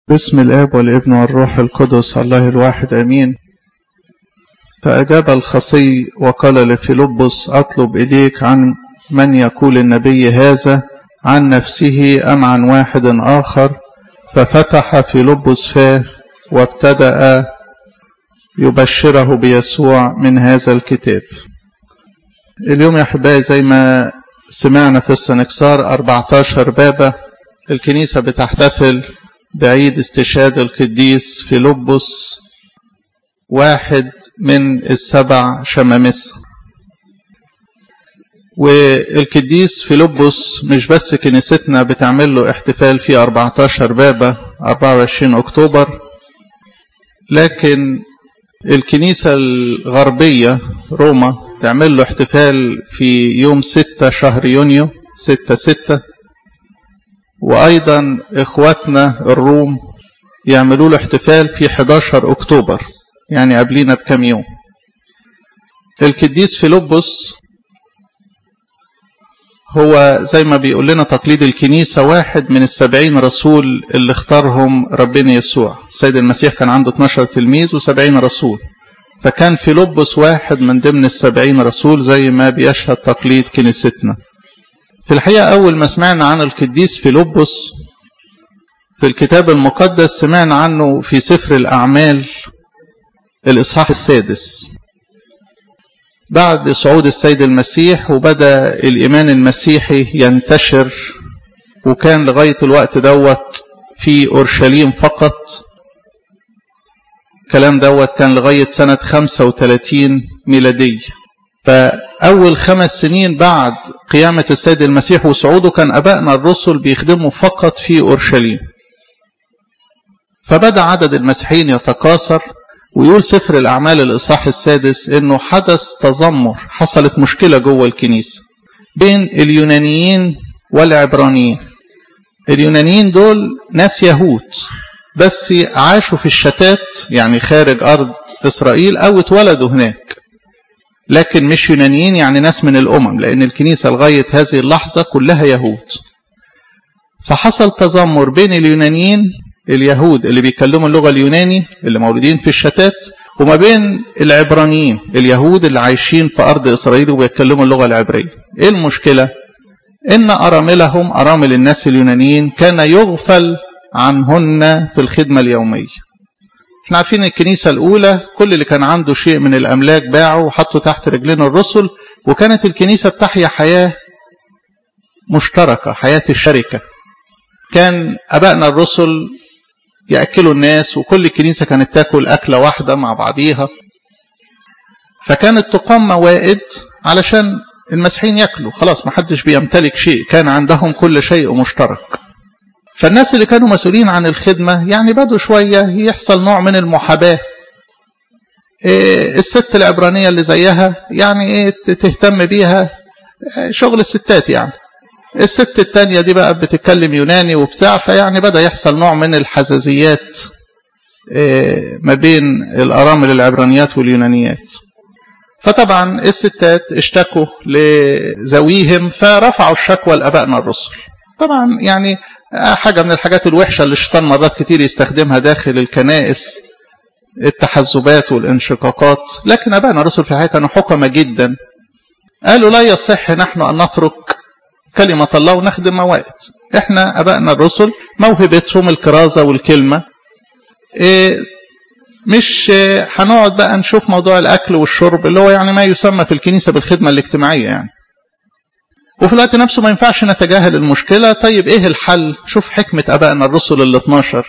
باسم الآب والابن والروح القدس الله الواحد أمين فأجاب الخصي وقال لفيلبس أطلب إليك عن من يقول النبي هذا عن نفسه أم عن واحد آخر ففتح فيلبس فاه وابتدأ يبشره بيسوع من هذا الكتاب اليوم يا أحبائي زي ما سمعنا في السنكسار 14 بابا الكنيسة بتحتفل بعيد استشهاد القديس فيلبس واحد من السبع شمامسة والقديس فيلبس مش بس كنيستنا بتعمل له احتفال في 14 بابا 24 أكتوبر لكن الكنيسة الغربية روما تعمل له احتفال في يوم 6 شهر يونيو 6 6 وأيضا إخواتنا الروم يعملوا له احتفال في 11 أكتوبر يعني قبلينا بكم يوم القديس فيلبس هو زي ما بيقول لنا تقليد الكنيسة واحد من السبعين رسول اللي اختارهم ربنا يسوع السيد المسيح كان عنده 12 تلميذ وسبعين رسول فكان فيلبس واحد من ضمن السبعين رسول زي ما بيشهد تقليد كنيستنا في الحقيقة أول ما سمعنا عن القديس فيلبس في الكتاب المقدس سمعنا عنه في سفر الأعمال الإصحاح السادس بعد صعود السيد المسيح وبدأ الإيمان المسيحي ينتشر وكان لغاية الوقت دوت في أورشليم فقط الكلام دوت كان لغاية سنة 35 ميلادية فأول خمس سنين بعد قيامة السيد المسيح وصعوده كان أبائنا الرسل بيخدموا فقط في أورشليم فبدأ عدد المسيحيين يتكاثر ويقول سفر الأعمال الإصحاح السادس إنه حدث تذمر حصلت مشكلة جوه الكنيسة بين اليونانيين والعبرانيين اليونانيين دول ناس يهود بس عاشوا في الشتات يعني خارج أرض إسرائيل أو اتولدوا هناك لكن مش يونانيين يعني ناس من الأمم لأن الكنيسة لغاية هذه اللحظة كلها يهود فحصل تذمر بين اليونانيين اليهود اللي بيتكلموا اللغة اليوناني اللي مولودين في الشتات وما بين العبرانيين اليهود اللي عايشين في أرض إسرائيل وبيتكلموا اللغة العبرية إيه المشكلة؟ إن أراملهم أرامل الناس اليونانيين كان يغفل عنهن في الخدمة اليومية احنا عارفين الكنيسة الأولى كل اللي كان عنده شيء من الأملاك باعه وحطه تحت رجلين الرسل وكانت الكنيسة بتحيا حياة مشتركة حياة الشركة كان أبائنا الرسل يأكلوا الناس وكل الكنيسة كانت تاكل أكلة واحدة مع بعضيها فكانت تقام موائد علشان المسيحيين ياكلوا خلاص ما حدش بيمتلك شيء كان عندهم كل شيء مشترك فالناس اللي كانوا مسؤولين عن الخدمة يعني بدوا شوية يحصل نوع من المحاباة إيه الست العبرانية اللي زيها يعني ايه تهتم بيها شغل الستات يعني الست التانية دي بقى بتتكلم يوناني وبتاع فيعني بدأ يحصل نوع من الحزازيات إيه ما بين الأرامل العبرانيات واليونانيات فطبعا الستات اشتكوا لزويهم فرفعوا الشكوى لأبائنا الرسل طبعا يعني حاجة من الحاجات الوحشة اللي الشيطان مرات كتير يستخدمها داخل الكنائس التحزبات والانشقاقات لكن أبائنا الرسل في الحقيقة كانوا حكمة جدا قالوا لا يصح نحن أن نترك كلمة الله ونخدم موائد احنا أبائنا الرسل موهبتهم الكرازة والكلمة إيه مش هنقعد بقى نشوف موضوع الأكل والشرب اللي هو يعني ما يسمى في الكنيسة بالخدمة الاجتماعية يعني وفي الوقت نفسه ما ينفعش نتجاهل المشكلة طيب ايه الحل شوف حكمة أبائنا الرسل ال 12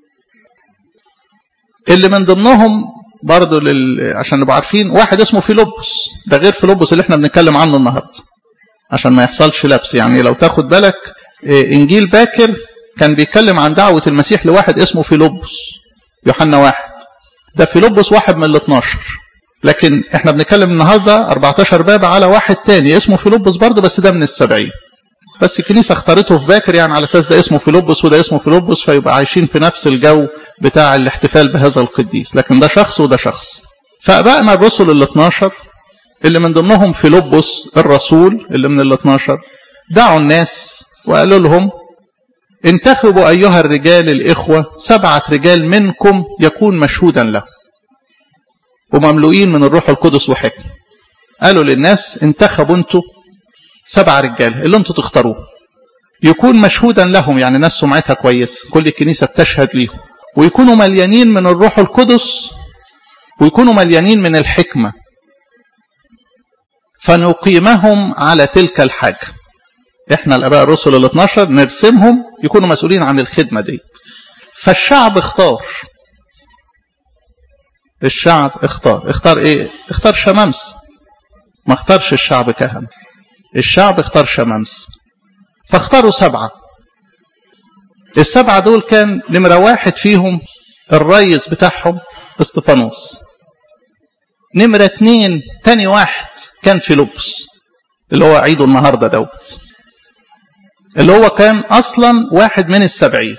اللي من ضمنهم برضه لل... عشان نبقى عارفين واحد اسمه فيلبس ده غير فيلبس اللي احنا بنتكلم عنه النهارده عشان ما يحصلش لبس يعني لو تاخد بالك انجيل باكر كان بيتكلم عن دعوة المسيح لواحد اسمه فيلبس يوحنا واحد ده فيلبس واحد من ال 12 لكن احنا بنتكلم النهارده 14 باب على واحد تاني اسمه فيلبس برضه بس ده من السبعين بس الكنيسه اختارته في باكر يعني على اساس ده اسمه فيلبس وده اسمه فيلبس فيبقى عايشين في نفس الجو بتاع الاحتفال بهذا القديس لكن ده شخص وده شخص فابائنا الرسل ال 12 اللي من ضمنهم فيلبس الرسول اللي من ال 12 دعوا الناس وقالوا لهم انتخبوا أيها الرجال الإخوة سبعة رجال منكم يكون مشهودا له ومملوئين من الروح القدس وحكم قالوا للناس انتخبوا انتوا سبع رجال اللي انتوا تختاروه يكون مشهودا لهم يعني ناس سمعتها كويس كل الكنيسة بتشهد ليهم ويكونوا مليانين من الروح القدس ويكونوا مليانين من الحكمة فنقيمهم على تلك الحاجة احنا الاباء الرسل ال 12 نرسمهم يكونوا مسؤولين عن الخدمة ديت فالشعب اختار الشعب اختار اختار ايه اختار شمامس ما اختارش الشعب كهنة الشعب اختار شمامس فاختاروا سبعة السبعة دول كان نمرة واحد فيهم الريس بتاعهم استفانوس نمرة اتنين تاني واحد كان فيلبس اللي هو عيده النهاردة دوت اللي هو كان أصلا واحد من السبعين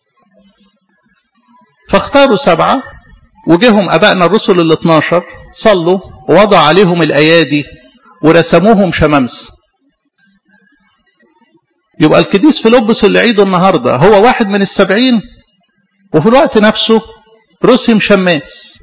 فاختاروا سبعة وجيهم أبائنا الرسل ال 12 صلوا ووضع عليهم الأيادي ورسموهم شمامس يبقى القديس فيلبس اللي عيده النهارده هو واحد من السبعين وفي الوقت نفسه رسم شماس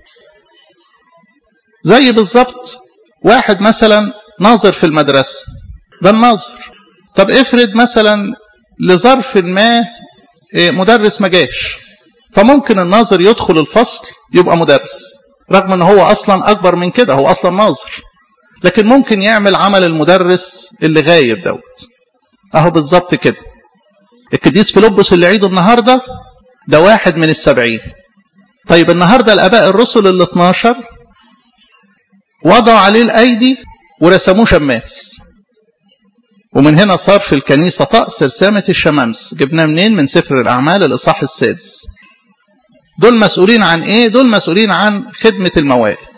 زي بالظبط واحد مثلا ناظر في المدرسة ده الناظر طب افرض مثلا لظرف ما مدرس ما جاش فممكن الناظر يدخل الفصل يبقى مدرس رغم ان هو اصلا اكبر من كده هو اصلا ناظر لكن ممكن يعمل عمل المدرس اللي غايب دوت اهو بالظبط كده القديس فيلبس اللي عيده النهارده ده واحد من السبعين طيب النهارده الاباء الرسل ال 12 وضعوا عليه الايدي ورسموه شماس ومن هنا صار في الكنيسة طقس رسامة الشمامس جبناه منين من سفر الأعمال الإصحاح السادس دول مسؤولين عن إيه؟ دول مسؤولين عن خدمة الموائد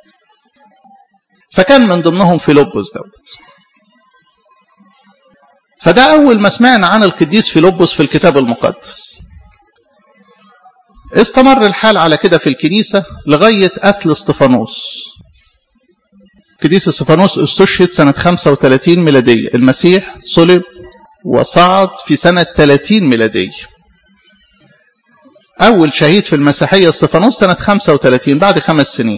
فكان من ضمنهم فيلبس دوت فده أول ما سمعنا عن القديس فيلبس في الكتاب المقدس استمر الحال على كده في الكنيسة لغاية قتل استفانوس قديس استفانوس استشهد سنة 35 ميلادية المسيح صلب وصعد في سنة 30 ميلادية أول شهيد في المسيحية استفانوس سنة 35 بعد خمس سنين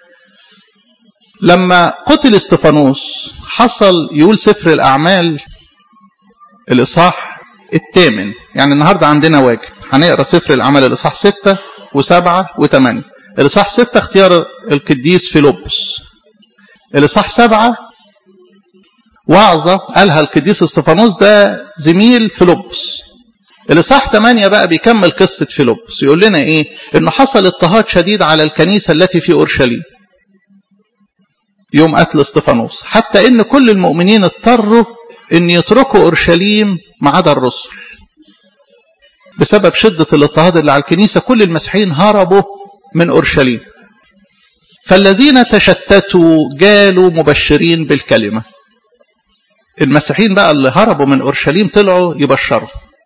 لما قتل استفانوس حصل يقول سفر الأعمال الإصحاح الثامن يعني النهاردة عندنا واجب هنقرأ سفر الأعمال الإصحاح ستة وسبعة وثمانية الإصحاح ستة اختيار القديس فيلبس الإصحاح سبعة وعظة قالها القديس استفانوس ده زميل فيلبس الإصحاح 8 بقى بيكمل قصة فيلبس يقول لنا إيه إنه حصل اضطهاد شديد على الكنيسة التي في أورشليم يوم قتل استفانوس حتى إن كل المؤمنين اضطروا إن يتركوا أورشليم ما عدا الرسل بسبب شدة الاضطهاد اللي على الكنيسة كل المسيحيين هربوا من أورشليم فالذين تشتتوا جالوا مبشرين بالكلمة المسيحيين بقى اللي هربوا من أورشليم طلعوا يبشروا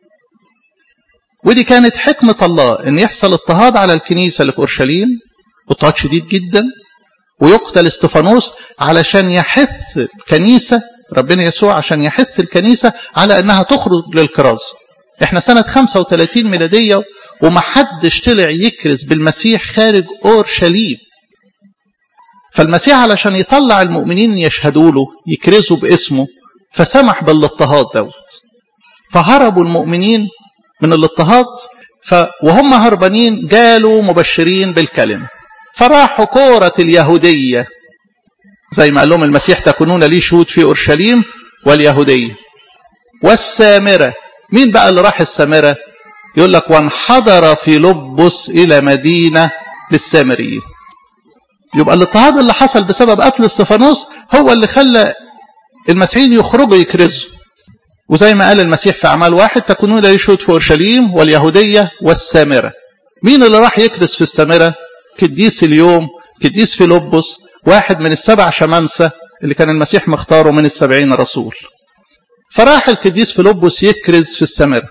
ودي كانت حكمة الله ان يحصل اضطهاد على الكنيسة اللي في أورشليم اضطهاد شديد جدا ويقتل استفانوس علشان يحث الكنيسة ربنا يسوع عشان يحث الكنيسة على انها تخرج للكرازة احنا سنة 35 ميلادية ومحدش طلع يكرز بالمسيح خارج أورشليم فالمسيح علشان يطلع المؤمنين يشهدوا له يكرزوا باسمه فسمح بالاضطهاد دوت فهربوا المؤمنين من الاضطهاد ف وهم هربانين جالوا مبشرين بالكلمة فراحوا كورة اليهودية زي ما قال لهم المسيح تكونون لي شهود في أورشليم واليهودية والسامرة مين بقى اللي راح السامرة يقول لك وانحدر في لبس إلى مدينة للسامريين يبقى الاضطهاد اللي حصل بسبب قتل استفانوس هو اللي خلى المسيحيين يخرجوا يكرزوا وزي ما قال المسيح في أعمال واحد تكونون لي شهود في أورشليم واليهودية والسامرة مين اللي راح يكرز في السامرة كديس اليوم كديس فيلبس واحد من السبع شمامسة اللي كان المسيح مختاره من السبعين رسول فراح القديس فيلبس يكرز في السامرة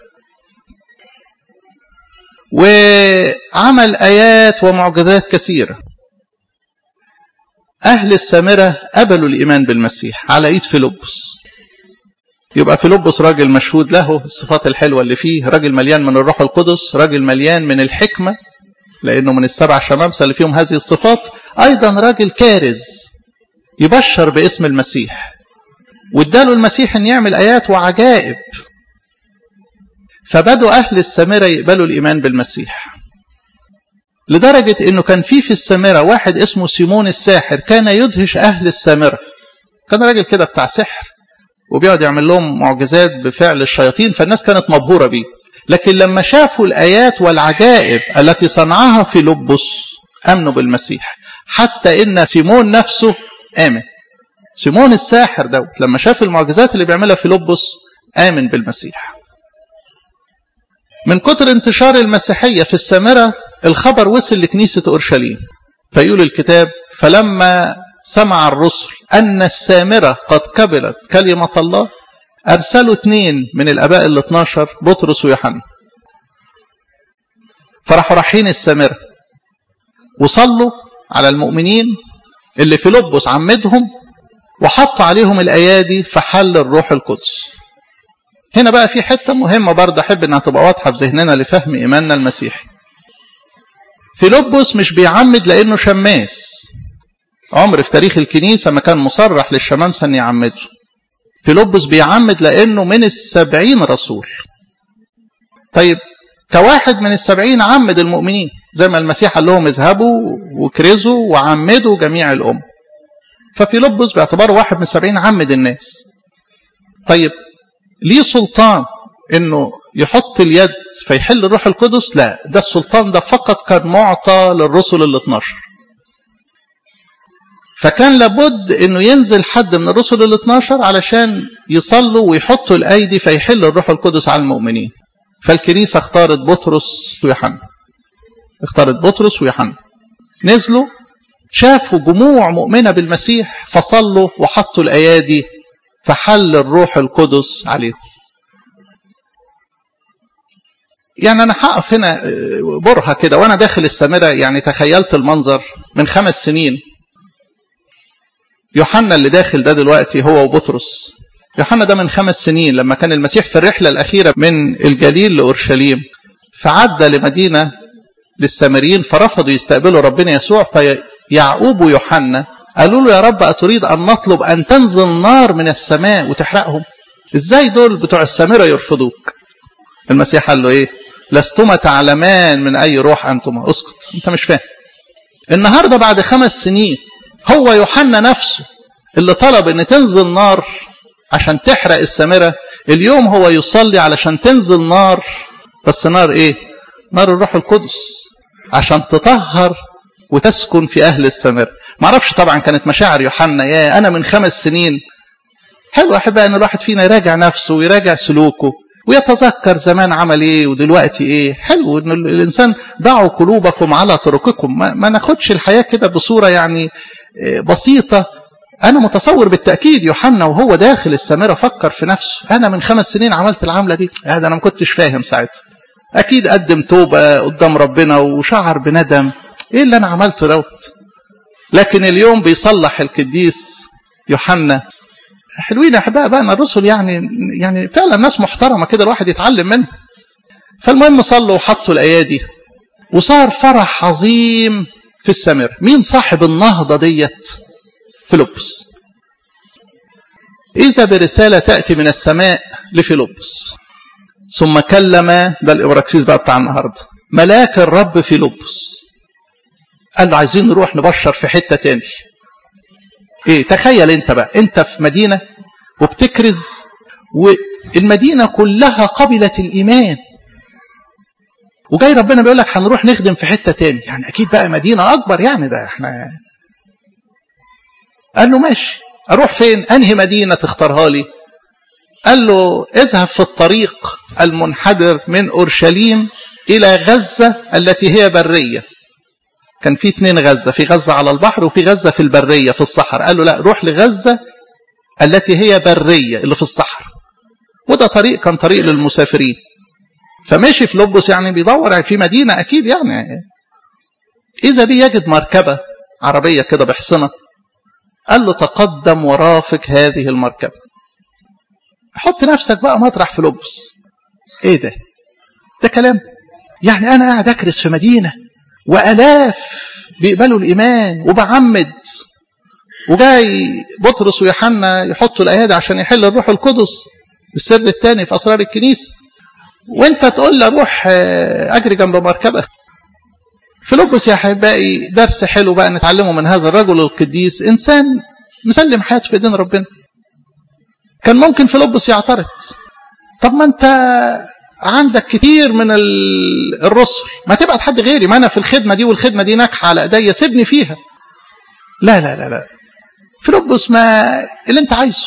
وعمل آيات ومعجزات كثيرة أهل السامرة قبلوا الإيمان بالمسيح على إيد فيلبس يبقى فيلبس راجل مشهود له الصفات الحلوة اللي فيه راجل مليان من الروح القدس راجل مليان من الحكمة لأنه من السبع شمامسة اللي فيهم هذه الصفات أيضا راجل كارز يبشر باسم المسيح واداله المسيح ان يعمل ايات وعجائب فبدوا اهل السامره يقبلوا الايمان بالمسيح لدرجه انه كان في في السامره واحد اسمه سيمون الساحر كان يدهش اهل السامره كان راجل كده بتاع سحر وبيقعد يعمل لهم معجزات بفعل الشياطين فالناس كانت مبهوره بيه لكن لما شافوا الايات والعجائب التي صنعها في لبس امنوا بالمسيح حتى ان سيمون نفسه امن سيمون الساحر دوت لما شاف المعجزات اللي بيعملها في لبس آمن بالمسيح من كتر انتشار المسيحية في السامرة الخبر وصل لكنيسة أورشليم فيقول الكتاب فلما سمع الرسل أن السامرة قد قبلت كلمة الله أرسلوا اثنين من الأباء ال 12 بطرس ويوحنا فراحوا رايحين السامرة وصلوا على المؤمنين اللي في لبس عمدهم وحطوا عليهم الأيادي فحل الروح القدس هنا بقى في حتة مهمة برضه أحب إنها تبقى واضحة في ذهننا لفهم إيماننا المسيحي فيلبس مش بيعمد لأنه شماس عمر في تاريخ الكنيسة ما كان مصرح للشمامسة أن يعمده فيلبس بيعمد لأنه من السبعين رسول طيب كواحد من السبعين عمد المؤمنين زي ما المسيح قال لهم اذهبوا وكرزوا وعمدوا جميع الأمم ففيلبس باعتباره واحد من السبعين عمد الناس طيب ليه سلطان انه يحط اليد فيحل الروح القدس لا ده السلطان ده فقط كان معطى للرسل ال 12 فكان لابد انه ينزل حد من الرسل ال 12 علشان يصلوا ويحطوا الايدي فيحل الروح القدس على المؤمنين فالكنيسه اختارت بطرس ويوحنا اختارت بطرس ويوحنا نزلوا شافوا جموع مؤمنة بالمسيح فصلوا وحطوا الأيادي فحل الروح القدس عليهم يعني أنا هقف هنا برهة كده وأنا داخل السامرة يعني تخيلت المنظر من خمس سنين يوحنا اللي داخل ده دلوقتي هو وبطرس يوحنا ده من خمس سنين لما كان المسيح في الرحلة الأخيرة من الجليل لأورشليم فعدى لمدينة للسامريين فرفضوا يستقبلوا ربنا يسوع يعقوب ويوحنا قالوا له يا رب أتريد أن نطلب أن تنزل نار من السماء وتحرقهم إزاي دول بتوع السامرة يرفضوك المسيح قال له إيه لستما تعلمان من أي روح أنتما اسكت أنت مش فاهم النهاردة بعد خمس سنين هو يوحنا نفسه اللي طلب أن تنزل نار عشان تحرق السامرة اليوم هو يصلي علشان تنزل نار بس نار إيه نار الروح القدس عشان تطهر وتسكن في أهل السامرة ما اعرفش طبعا كانت مشاعر يوحنا يا أنا من خمس سنين حلو أحب أن الواحد فينا يراجع نفسه ويراجع سلوكه ويتذكر زمان عمل ايه ودلوقتي ايه حلو ان الانسان ضعوا قلوبكم على طرقكم ما, ما ناخدش الحياه كده بصوره يعني بسيطه انا متصور بالتاكيد يوحنا وهو داخل السامره فكر في نفسه انا من خمس سنين عملت العمله دي هذا انا ما كنتش فاهم ساعتها اكيد قدم توبه قدام ربنا وشعر بندم ايه اللي انا عملته دوت لكن اليوم بيصلح القديس يوحنا حلوين يا احباء بقى الرسل يعني يعني فعلا ناس محترمه كده الواحد يتعلم منهم فالمهم صلوا وحطوا الايادي وصار فرح عظيم في السامره مين صاحب النهضه ديت فيلبس اذا برساله تاتي من السماء لفيلبس ثم كلم ده الابراكسيس بقى بتاع النهارده ملاك الرب فيلبس قال له عايزين نروح نبشر في حته تاني ايه تخيل انت بقى انت في مدينة وبتكرز والمدينة كلها قبلت الايمان وجاي ربنا بيقول لك هنروح نخدم في حتة تاني يعني اكيد بقى مدينة اكبر يعني ده احنا قال له ماشي اروح فين انهي مدينة تختارها لي قال له اذهب في الطريق المنحدر من اورشليم الى غزة التي هي برية كان في اتنين غزة في غزة على البحر وفي غزة في البرية في الصحراء قال له لا روح لغزة التي هي برية اللي في الصحراء وده طريق كان طريق للمسافرين فماشي في لبس يعني بيدور في مدينة أكيد يعني إذا بي يجد مركبة عربية كده بحصنة قال له تقدم ورافق هذه المركبة حط نفسك بقى مطرح فيلبس ايه ده ده كلام يعني انا قاعد اكرس في مدينه والاف بيقبلوا الايمان وبعمد وجاي بطرس ويوحنا يحطوا الايادي عشان يحل الروح القدس السر الثاني في اسرار الكنيسه وانت تقول لي روح اجري جنب مركبه فيلبس يا احبائي درس حلو بقى نتعلمه من هذا الرجل القديس انسان مسلم حياته في ايدين ربنا كان ممكن فيلبس يعترض طب ما انت عندك كتير من الرسل ما تبعت حد غيري ما انا في الخدمه دي والخدمه دي ناجحه على ايديا سيبني فيها لا لا لا لا فيلبس ما اللي انت عايزه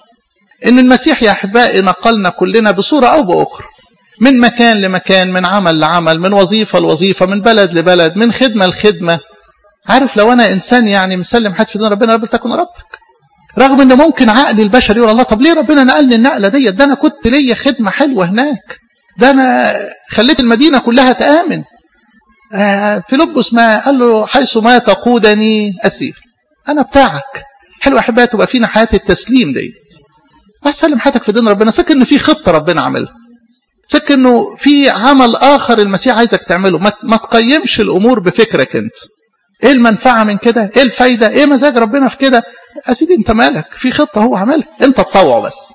ان المسيح يا احبائي نقلنا كلنا بصوره او باخرى من مكان لمكان من عمل لعمل من وظيفه لوظيفه من بلد لبلد من خدمه لخدمه عارف لو انا انسان يعني مسلم حياتي في دين ربنا رب تكن ارادتك رغم ان ممكن عقلي البشري يقول الله طب ليه ربنا نقلني النقله ديت ده انا كنت ليا خدمه حلوه هناك ده انا خليت المدينه كلها تامن آه فيلبس ما قال له حيث ما تقودني اسير انا بتاعك حلو احبائي تبقى فينا حياه التسليم ديت هتسلم حياتك في دين ربنا سك انه في خطه ربنا عاملها سك انه في عمل اخر المسيح عايزك تعمله ما, ما تقيمش الامور بفكرك انت ايه المنفعه من كده ايه الفايده ايه مزاج ربنا في كده يا سيدي انت مالك في خطه هو عاملها انت تطوع بس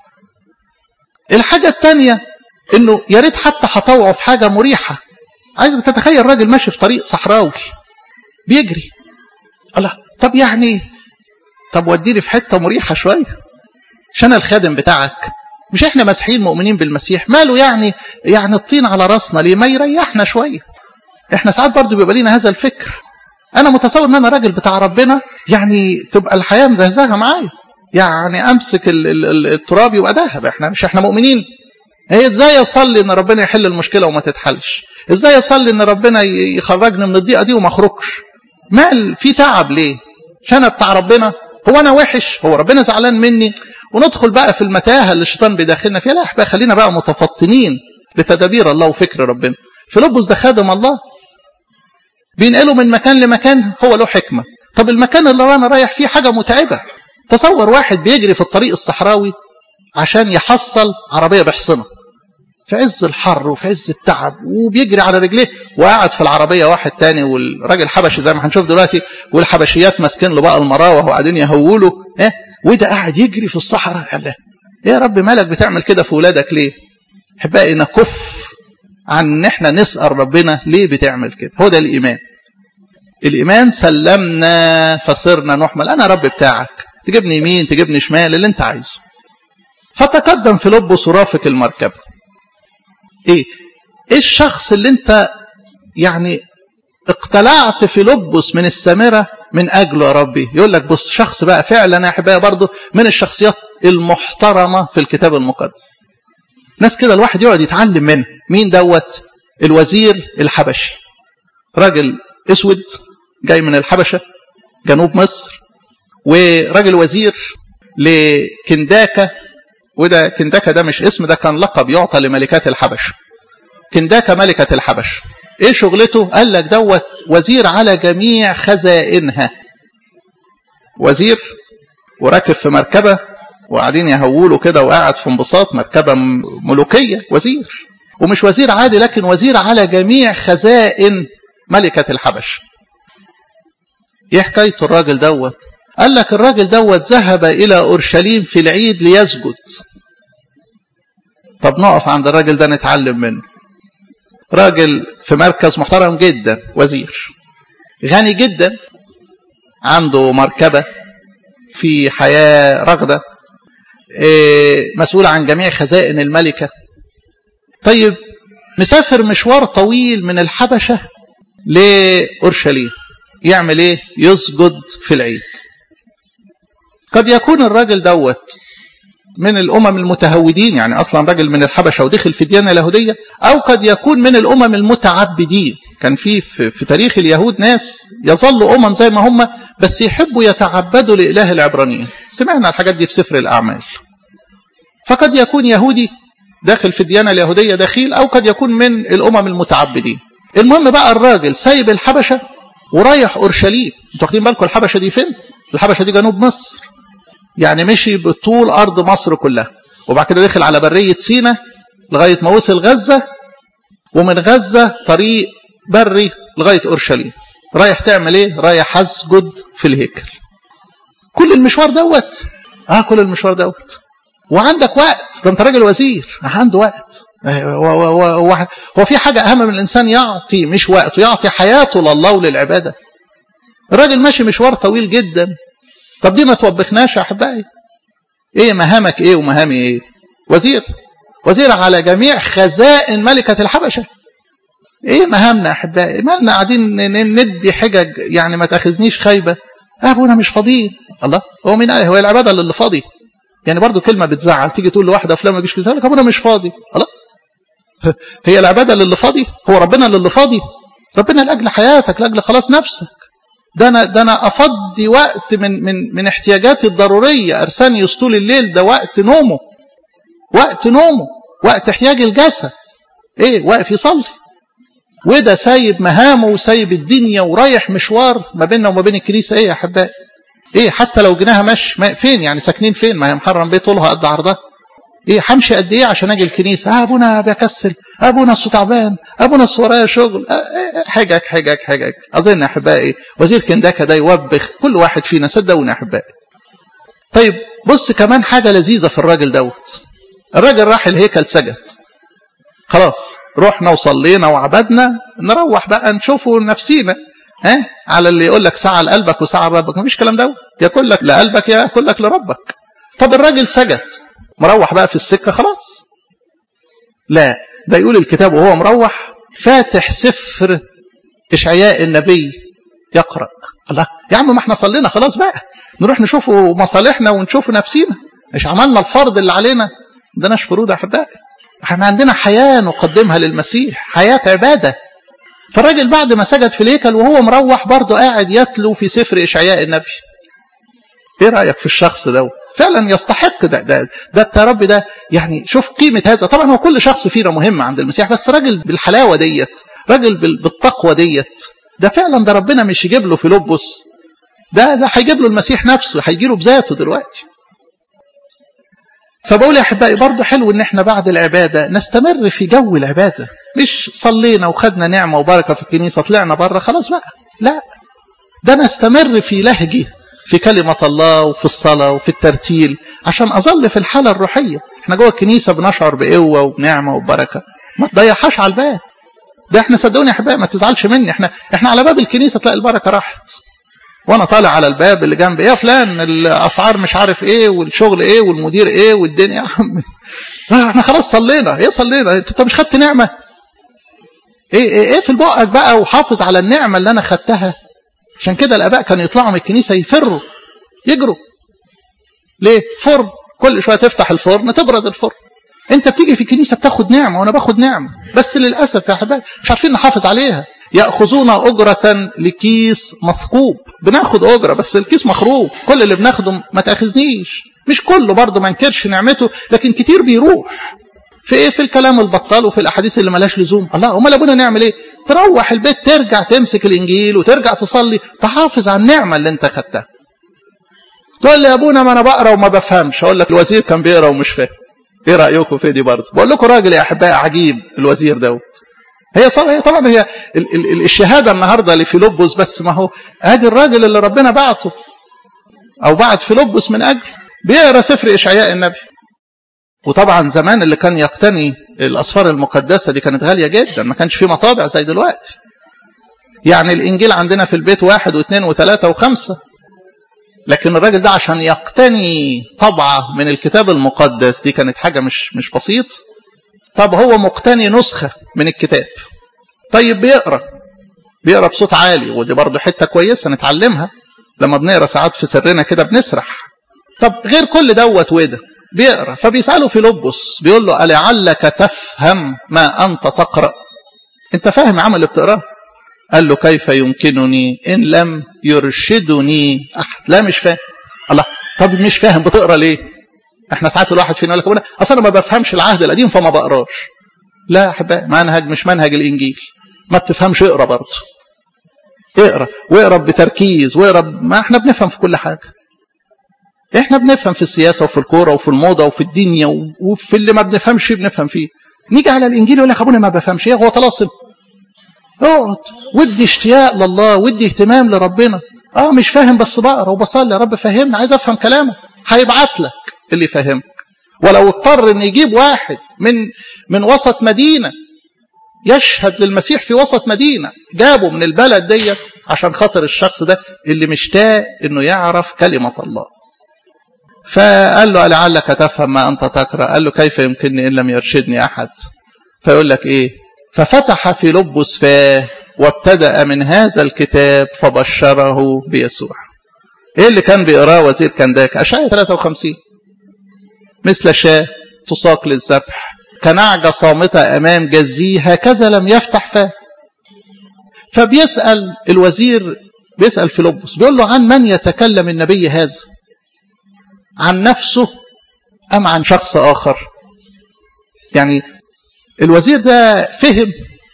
الحاجه الثانيه انه يا ريت حتى هطوعه في حاجه مريحه عايزك تتخيل راجل ماشي في طريق صحراوي بيجري الله طب يعني طب وديني في حته مريحه شويه عشان الخادم بتاعك مش احنا مسيحيين مؤمنين بالمسيح ماله يعني يعني الطين على راسنا ليه ما يريحنا شويه احنا ساعات برضو بيبقى لنا هذا الفكر انا متصور ان انا راجل بتاع ربنا يعني تبقى الحياه مزهزهه معايا يعني امسك ال ال التراب يبقى ذهب احنا مش احنا مؤمنين هي ازاي اصلي ان ربنا يحل المشكله وما تتحلش ازاي اصلي ان ربنا يخرجني من الضيقه دي وما اخرجش مال في تعب ليه عشان انا بتاع ربنا هو انا وحش هو ربنا زعلان مني وندخل بقى في المتاهه اللي الشيطان بيدخلنا فيها لا احنا خلينا بقى متفطنين لتدابير الله وفكر ربنا فيلبس ده خادم الله بينقله من مكان لمكان هو له حكمه طب المكان اللي انا رايح فيه حاجه متعبه تصور واحد بيجري في الطريق الصحراوي عشان يحصل عربيه بحصنه في عز الحر وفي عز التعب وبيجري على رجليه وقاعد في العربيه واحد تاني والراجل حبشي زي ما هنشوف دلوقتي والحبشيات ماسكين له بقى المراوح وقاعدين يهولوا ايه وده قاعد يجري في الصحراء الله ايه يا رب مالك بتعمل كده في ولادك ليه احبائي نكف عن ان احنا نسال ربنا ليه بتعمل كده هو ده الايمان الايمان سلمنا فصرنا نحمل انا رب بتاعك تجيبني يمين تجيبني شمال اللي انت عايزه فتقدم فيلبس ورافق المركبه ايه ايه الشخص اللي انت يعني اقتلعت فيلبس من السامرة من أجله يا ربي يقول لك بص شخص بقى فعلا يا أحبائي برضه من الشخصيات المحترمة في الكتاب المقدس ناس كده الواحد يقعد يتعلم منه مين دوت الوزير الحبشي راجل اسود جاي من الحبشة جنوب مصر وراجل وزير لكنداكة وده كنداكة ده مش اسم ده كان لقب يعطى لملكات الحبش كنداكة ملكة الحبش ايه شغلته قال لك دوت وزير على جميع خزائنها وزير وراكب في مركبة وقاعدين يهولوا كده وقاعد في انبساط مركبة ملوكية وزير ومش وزير عادي لكن وزير على جميع خزائن ملكة الحبش ايه حكاية الراجل دوت قال لك الراجل دوت ذهب إلى أورشليم في العيد ليسجد طب نقف عند الراجل ده نتعلم منه راجل في مركز محترم جدا وزير غني جدا عنده مركبة في حياة رغدة مسؤول عن جميع خزائن الملكة طيب مسافر مشوار طويل من الحبشة لأورشليم يعمل ايه يسجد في العيد قد يكون الراجل دوت من الأمم المتهودين يعني أصلا راجل من الحبشة ودخل في الديانة اليهودية أو قد يكون من الأمم المتعبدين كان في, في في تاريخ اليهود ناس يظلوا أمم زي ما هم بس يحبوا يتعبدوا لإله العبرانيين سمعنا الحاجات دي في سفر الأعمال فقد يكون يهودي داخل في الديانة اليهودية دخيل أو قد يكون من الأمم المتعبدين المهم بقى الراجل سايب الحبشة ورايح أورشليم انتوا واخدين بالكم الحبشة دي فين الحبشة دي جنوب مصر يعني مشي بطول أرض مصر كلها وبعد كده دخل على برية سينا لغاية ما وصل غزة ومن غزة طريق بري لغاية أورشليم رايح تعمل ايه رايح اسجد في الهيكل كل المشوار دوت اه كل المشوار دوت وعندك وقت ده انت راجل وزير عنده وقت هو في حاجة أهم من الإنسان يعطي مش وقته يعطي حياته لله وللعبادة الراجل ماشي مشوار طويل جدا طب دي ما توبخناش يا أحبائي إيه مهامك إيه ومهامي إيه وزير وزير على جميع خزائن ملكة الحبشة إيه مهامنا يا أحبائي مالنا قاعدين ندي حجج يعني ما تاخذنيش خايبة أبونا مش فاضيين الله هو مين هو العبادة اللي فاضي يعني برضو كلمة بتزعل تيجي تقول لواحدة فلان ما جيش كده لك ابونا مش فاضي الله هي العبادة للي فاضي هو ربنا للي فاضي ربنا لاجل حياتك لاجل خلاص نفسك ده انا ده انا افضي وقت من من من احتياجاتي الضروريه ارسانيوس طول الليل ده وقت نومه وقت نومه وقت احتياج الجسد ايه واقف يصلي وده سايب مهامه وسايب الدنيا ورايح مشوار ما بيننا وما بين الكنيسه ايه يا احبائي ايه حتى لو جناها مش ما فين يعني ساكنين فين ما هي محرم بيت طولها قد عرضها ايه همشي قد ايه عشان اجي الكنيسه آه ابونا بكسل ابونا اصله تعبان ابونا اصل ورايا شغل آه حجج حجج حجج اظن يا احبائي وزير كنداكا ده يوبخ كل واحد فينا صدقوني يا احبائي طيب بص كمان حاجه لذيذه في الراجل دوت الراجل راح الهيكل سجد خلاص رحنا وصلينا وعبدنا نروح بقى نشوفه نفسينا ها على اللي يقول لك ساعة لقلبك وساعة لربك مفيش كلام ده ياكل لك لقلبك ياكل لك لربك طب الراجل سجد مروح بقى في السكة خلاص لا ده يقول الكتاب وهو مروح فاتح سفر إشعياء النبي يقرأ الله يا عم ما احنا صلينا خلاص بقى نروح نشوفوا مصالحنا ونشوفوا نفسينا مش عملنا الفرض اللي علينا ده ناش فروض يا احبائي احنا عندنا حياة نقدمها للمسيح حياة عبادة فالراجل بعد ما سجد في الهيكل وهو مروح برضه قاعد يتلو في سفر إشعياء النبي ايه رأيك في الشخص ده فعلا يستحق ده ده ده يا رب ده يعني شوف قيمة هذا طبعا هو كل شخص فينا مهم عند المسيح بس راجل بالحلاوة ديت راجل بالتقوى ديت ده فعلا ده ربنا مش يجيب له فيلبس ده ده هيجيب له المسيح نفسه هيجي له بذاته دلوقتي فبقول يا احبائي برضه حلو ان احنا بعد العباده نستمر في جو العباده مش صلينا وخدنا نعمه وبركه في الكنيسه طلعنا بره خلاص بقى لا ده نستمر في لهجي في كلمه الله وفي الصلاه وفي الترتيل عشان اظل في الحاله الروحيه احنا جوه الكنيسه بنشعر بقوه وبنعمه وبركه ما تضيعهاش على الباب ده احنا صدقوني يا احبائي ما تزعلش مني احنا احنا على باب الكنيسه تلاقي البركه راحت وانا طالع على الباب اللي جنبي يا فلان الاسعار مش عارف ايه والشغل ايه والمدير ايه والدنيا يا عم احنا خلاص صلينا ايه صلينا انت مش خدت نعمه ايه ايه, إيه في بقك بقى وحافظ على النعمه اللي انا خدتها عشان كده الاباء كانوا يطلعوا من الكنيسه يفروا يجروا ليه فرن كل شويه تفتح الفرن تبرد الفرن انت بتيجي في الكنيسه بتاخد نعمه وانا باخد نعمه بس للاسف يا احبائي مش عارفين نحافظ عليها ياخذون اجره لكيس مثقوب بناخد اجره بس الكيس مخروب كل اللي بناخده ما تاخذنيش مش كله برضه ما انكرش نعمته لكن كتير بيروح في ايه في الكلام البطال وفي الاحاديث اللي ملاش لزوم الله امال ابونا نعمل ايه تروح البيت ترجع تمسك الانجيل وترجع تصلي تحافظ على النعمه اللي انت خدتها تقول لي يا ابونا ما انا بقرا وما بفهمش اقول لك الوزير كان بيقرا ومش فاهم ايه رايكم في دي برضه بقول لكم راجل يا احبائي عجيب الوزير دوت هي هي طبعا هي ال ال الشهاده النهارده لفيلبس بس ما هو ادي الراجل اللي ربنا بعته او بعت فيلبس من اجل بيقرا سفر اشعياء النبي وطبعا زمان اللي كان يقتني الاسفار المقدسه دي كانت غاليه جدا ما كانش في مطابع زي دلوقتي يعني الانجيل عندنا في البيت واحد واثنين وثلاثه وخمسه لكن الراجل ده عشان يقتني طبعه من الكتاب المقدس دي كانت حاجه مش مش بسيط طب هو مقتني نسخة من الكتاب طيب بيقرأ بيقرأ بصوت عالي ودي برضه حتة كويسة نتعلمها لما بنقرأ ساعات في سرنا كده بنسرح طب غير كل دوت وده بيقرأ فبيسأله فيلبس بيقول له ألعلك تفهم ما أنت تقرأ أنت فاهم عمل اللي بتقراه قال له كيف يمكنني إن لم يرشدني أحد لا مش فاهم الله طب مش فاهم بتقرأ ليه احنا ساعات الواحد فينا يقول لك اصل انا ما بفهمش العهد القديم فما بقراش لا يا احبائي منهج مش منهج الانجيل ما بتفهمش اقرا برضه اقرا واقرا بتركيز واقرا ما احنا بنفهم في كل حاجه احنا بنفهم في السياسه وفي الكوره وفي الموضه وفي الدنيا وفي اللي ما بنفهمش بنفهم فيه نيجي على الانجيل يقول لك ابونا ما بفهمش ايه هو طلاسم اقعد ودي اشتياق لله ودي اهتمام لربنا اه مش فاهم بس بقرا وبصلي يا رب فهمني عايز افهم كلامك هيبعت لك اللي يفهمك ولو اضطر ان يجيب واحد من من وسط مدينه يشهد للمسيح في وسط مدينه جابه من البلد ديت عشان خاطر الشخص ده اللي مشتاق انه يعرف كلمه الله فقال له لعلك تفهم ما انت تقرا قال له كيف يمكنني ان لم يرشدني احد فيقول لك ايه ففتح في لبس فاه وابتدأ من هذا الكتاب فبشره بيسوع ايه اللي كان بيقراه وزير كنداك اشعياء 53 مثل شاة تساق للذبح كنعجة صامتة أمام جزيه هكذا لم يفتح فاه فبيسأل الوزير بيسأل فيلبس بيقول له عن من يتكلم النبي هذا عن نفسه أم عن شخص آخر يعني الوزير ده فهم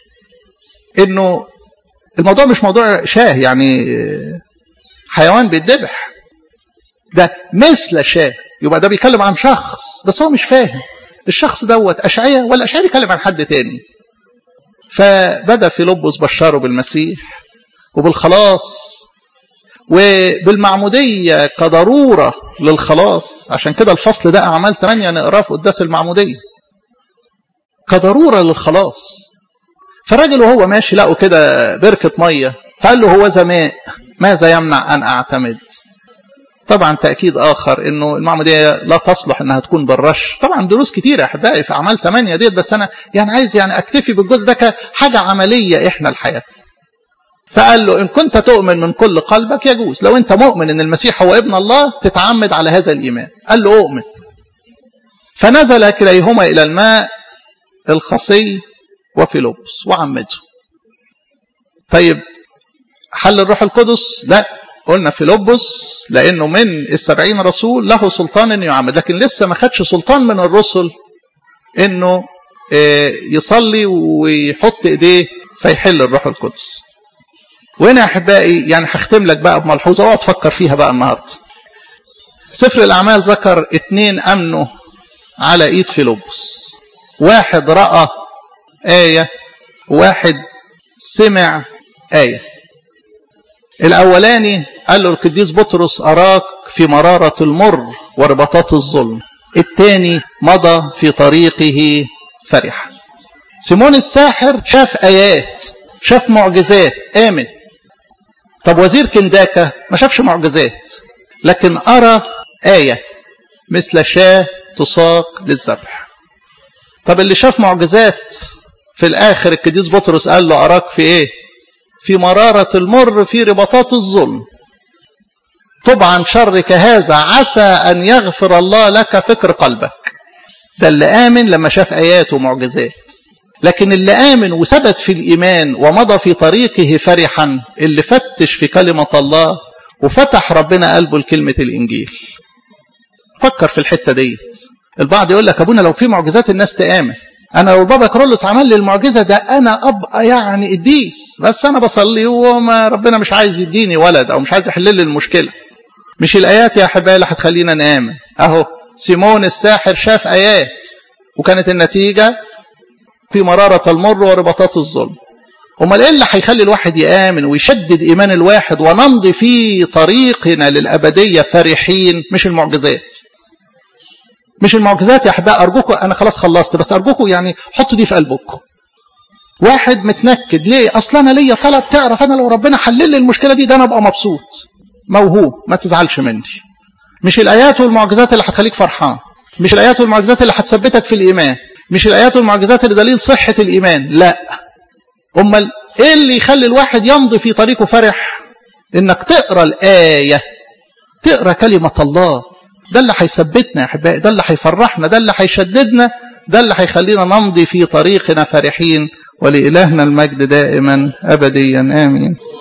انه الموضوع مش موضوع شاه يعني حيوان بيتذبح ده مثل شاه يبقى ده بيتكلم عن شخص بس هو مش فاهم الشخص دوت أشعية ولا أشعية بيتكلم عن حد تاني فبدأ فيلبس بشره بالمسيح وبالخلاص وبالمعمودية كضرورة للخلاص عشان كده الفصل ده أعمال 8 نقراه في قداس المعمودية كضرورة للخلاص فالراجل وهو ماشي لقوا كده بركة مية فقال له هو ماء ماذا يمنع أن أعتمد طبعا تأكيد آخر أنه المعمودية لا تصلح أنها تكون بالرش طبعا دروس كتيرة يا أحبائي في أعمال 8 ديت بس أنا يعني عايز يعني أكتفي بالجزء ده كحاجة عملية إحنا الحياة فقال له إن كنت تؤمن من كل قلبك يجوز لو أنت مؤمن أن المسيح هو ابن الله تتعمد على هذا الإيمان قال له أؤمن فنزل كليهما إلى الماء الخصي وفي لبس وعمده طيب حل الروح القدس لا قلنا في لبس لانه من السبعين رسول له سلطان انه يعمد لكن لسه ما خدش سلطان من الرسل انه يصلي ويحط ايديه فيحل الروح القدس وهنا يا احبائي يعني هختم لك بقى بملحوظه واقعد تفكر فيها بقى النهارده سفر الاعمال ذكر اتنين امنوا على ايد فيلبس واحد راى ايه واحد سمع ايه الاولاني قال له القديس بطرس اراك في مراره المر وربطات الظلم الثاني مضى في طريقه فرحا سيمون الساحر شاف ايات شاف معجزات امن طب وزير كنداكا ما شافش معجزات لكن ارى ايه مثل شاه تساق للذبح طب اللي شاف معجزات في الاخر القديس بطرس قال له اراك في ايه في مرارة المر في رباطات الظلم طبعا شرك هذا عسى أن يغفر الله لك فكر قلبك ده اللي آمن لما شاف آيات ومعجزات لكن اللي آمن وثبت في الإيمان ومضى في طريقه فرحا اللي فتش في كلمة الله وفتح ربنا قلبه لكلمة الإنجيل فكر في الحتة ديت البعض يقول لك أبونا لو في معجزات الناس تآمن انا لو بابا كرولوس عمل لي المعجزه ده انا ابقى يعني قديس بس انا بصلي وما ربنا مش عايز يديني ولد او مش عايز يحل لي المشكله مش الايات يا احبائي اللي هتخلينا نامن اهو سيمون الساحر شاف ايات وكانت النتيجه في مراره المر ورباطات الظلم امال ايه اللي هيخلي الواحد يامن ويشدد ايمان الواحد ونمضي في طريقنا للابديه فرحين مش المعجزات مش المعجزات يا احباء ارجوكم انا خلاص خلصت بس ارجوكم يعني حطوا دي في قلبكم واحد متنكد ليه اصل انا ليا طلب تعرف انا لو ربنا حلل لي المشكله دي ده انا ابقى مبسوط موهوب ما تزعلش مني مش الايات والمعجزات اللي هتخليك فرحان مش الايات والمعجزات اللي هتثبتك في الايمان مش الايات والمعجزات اللي دليل صحه الايمان لا امال ايه اللي يخلي الواحد يمضي في طريقه فرح انك تقرا الايه تقرا كلمه الله ده اللي هيثبتنا يا احبائي ده اللي هيفرحنا ده اللي هيشددنا ده اللي هيخلينا نمضي في طريقنا فرحين ولإلهنا المجد دائما أبديا آمين